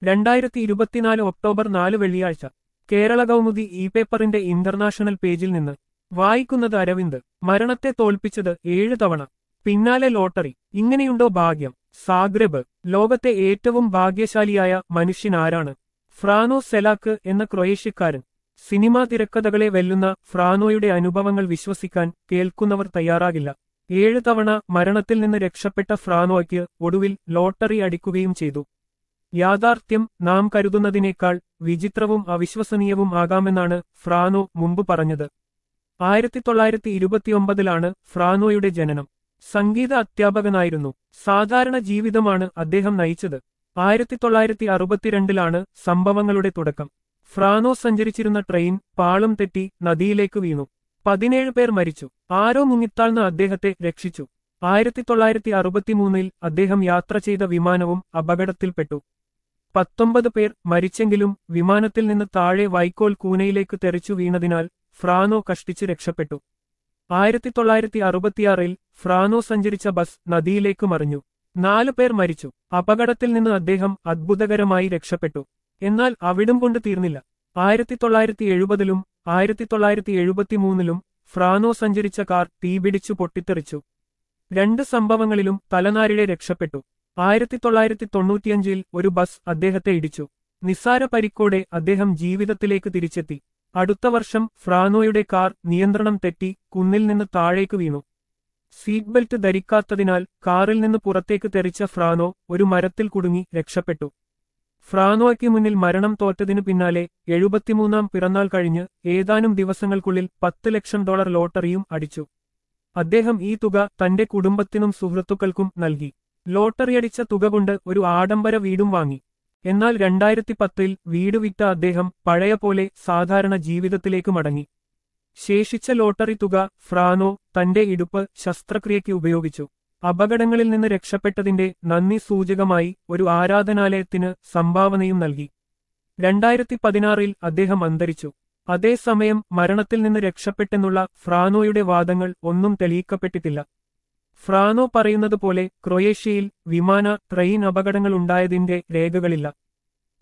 രണ്ടായിരത്തി ഇരുപത്തിനാല് ഒക്ടോബർ നാല് വെള്ളിയാഴ്ച കേരള കൗമുദി ഇ പേപ്പറിന്റെ ഇന്റർനാഷണൽ പേജിൽ നിന്ന് വായിക്കുന്നത് അരവിന്ദ് മരണത്തെ തോൽപ്പിച്ചത് ഏഴ് തവണ പിന്നാലെ ലോട്ടറി ഇങ്ങനെയുണ്ടോ ഭാഗ്യം സാഗ്രബ് ലോകത്തെ ഏറ്റവും ഭാഗ്യശാലിയായ മനുഷ്യനാരാണ് ഫ്രാനോ സെലാക്ക് എന്ന ക്രൊയേഷ്യക്കാരൻ സിനിമാ തിരക്കഥകളെ വെല്ലുന്ന ഫ്രാനോയുടെ അനുഭവങ്ങൾ വിശ്വസിക്കാൻ കേൾക്കുന്നവർ തയ്യാറാകില്ല ഏഴ് തവണ മരണത്തിൽ നിന്ന് രക്ഷപ്പെട്ട ഫ്രാനോയ്ക്ക് ഒടുവിൽ ലോട്ടറി അടിക്കുകയും ചെയ്തു യാഥാർത്ഥ്യം നാം കരുതുന്നതിനേക്കാൾ വിചിത്രവും അവിശ്വസനീയവും ആകാമെന്നാണ് ഫ്രാനോ മുമ്പ് പറഞ്ഞത് ആയിരത്തി തൊള്ളായിരത്തി ഇരുപത്തിയൊമ്പതിലാണ് ഫ്രാനോയുടെ ജനനം സംഗീത അധ്യാപകനായിരുന്നു സാധാരണ ജീവിതമാണ് അദ്ദേഹം നയിച്ചത് ആയിരത്തി തൊള്ളായിരത്തി അറുപത്തിരണ്ടിലാണ് സംഭവങ്ങളുടെ തുടക്കം ഫ്രാനോ സഞ്ചരിച്ചിരുന്ന ട്രെയിൻ പാളം തെറ്റി നദിയിലേക്ക് വീണു പതിനേഴ് പേർ മരിച്ചു ആരോ മുങ്ങിത്താഴ്ന്ന അദ്ദേഹത്തെ രക്ഷിച്ചു ആയിരത്തി തൊള്ളായിരത്തി അറുപത്തിമൂന്നിൽ അദ്ദേഹം യാത്ര ചെയ്ത വിമാനവും അപകടത്തിൽപ്പെട്ടു പത്തൊമ്പത് പേർ മരിച്ചെങ്കിലും വിമാനത്തിൽ നിന്ന് താഴെ വൈക്കോൽ കൂനയിലേക്ക് തെറിച്ചു വീണതിനാൽ ഫ്രാനോ കഷ്ടിച്ച് രക്ഷപ്പെട്ടു ആയിരത്തി തൊള്ളായിരത്തി അറുപത്തിയാറിൽ ഫ്രാനോ സഞ്ചരിച്ച ബസ് നദിയിലേക്ക് മറിഞ്ഞു നാലു പേർ മരിച്ചു അപകടത്തിൽ നിന്ന് അദ്ദേഹം അത്ഭുതകരമായി രക്ഷപ്പെട്ടു എന്നാൽ അവിടം കൊണ്ട് തീർന്നില്ല ആയിരത്തി തൊള്ളായിരത്തി എഴുപതിലും ആയിരത്തി തൊള്ളായിരത്തി എഴുപത്തിമൂന്നിലും ഫ്രാനോ സഞ്ചരിച്ച കാർ തീപിടിച്ചു പൊട്ടിത്തെറിച്ചു രണ്ട് സംഭവങ്ങളിലും തലനാരിഴെ രക്ഷപ്പെട്ടു ആയിരത്തി തൊള്ളായിരത്തി തൊണ്ണൂറ്റിയഞ്ചിൽ ഒരു ബസ് അദ്ദേഹത്തെ ഇടിച്ചു നിസ്സാര പരിക്കോടെ അദ്ദേഹം ജീവിതത്തിലേക്ക് തിരിച്ചെത്തി അടുത്ത വർഷം ഫ്രാനോയുടെ കാർ നിയന്ത്രണം തെറ്റി കുന്നിൽ നിന്ന് താഴേക്ക് വീണു സീറ്റ് ബെൽറ്റ് ധരിക്കാത്തതിനാൽ കാറിൽ നിന്ന് പുറത്തേക്ക് തെറിച്ച ഫ്രാനോ ഒരു മരത്തിൽ കുടുങ്ങി രക്ഷപ്പെട്ടു ഫ്രാനോയ്ക്ക് മുന്നിൽ മരണം തോറ്റതിനു പിന്നാലെ എഴുപത്തിമൂന്നാം പിറന്നാൾ കഴിഞ്ഞ് ഏതാനും ദിവസങ്ങൾക്കുള്ളിൽ പത്ത് ലക്ഷം ഡോളർ ലോട്ടറിയും അടിച്ചു അദ്ദേഹം ഈ തുക തന്റെ കുടുംബത്തിനും സുഹൃത്തുക്കൾക്കും നൽകി ലോട്ടറിയടിച്ച തുക കൊണ്ട് ഒരു ആഡംബര വീടും വാങ്ങി എന്നാൽ രണ്ടായിരത്തി പത്തിൽ വീട് വിറ്റ അദ്ദേഹം പഴയ പോലെ സാധാരണ ജീവിതത്തിലേക്ക് മടങ്ങി ശേഷിച്ച ലോട്ടറി തുക ഫ്രാനോ തന്റെ ഇടുപ്പ് ശസ്ത്രക്രിയയ്ക്ക് ഉപയോഗിച്ചു അപകടങ്ങളിൽ നിന്ന് രക്ഷപ്പെട്ടതിന്റെ നന്ദി സൂചകമായി ഒരു ആരാധനാലയത്തിന് സംഭാവനയും നൽകി രണ്ടായിരത്തി പതിനാറിൽ അദ്ദേഹം അന്തരിച്ചു അതേസമയം മരണത്തിൽ നിന്ന് രക്ഷപ്പെട്ടെന്നുള്ള ഫ്രാനോയുടെ വാദങ്ങൾ ഒന്നും തെളിയിക്കപ്പെട്ടിട്ടില്ല ഫ്രാനോ പറയുന്നതുപോലെ ക്രൊയേഷ്യയിൽ വിമാന ട്രെയിൻ അപകടങ്ങൾ ഉണ്ടായതിന്റെ രേഖകളില്ല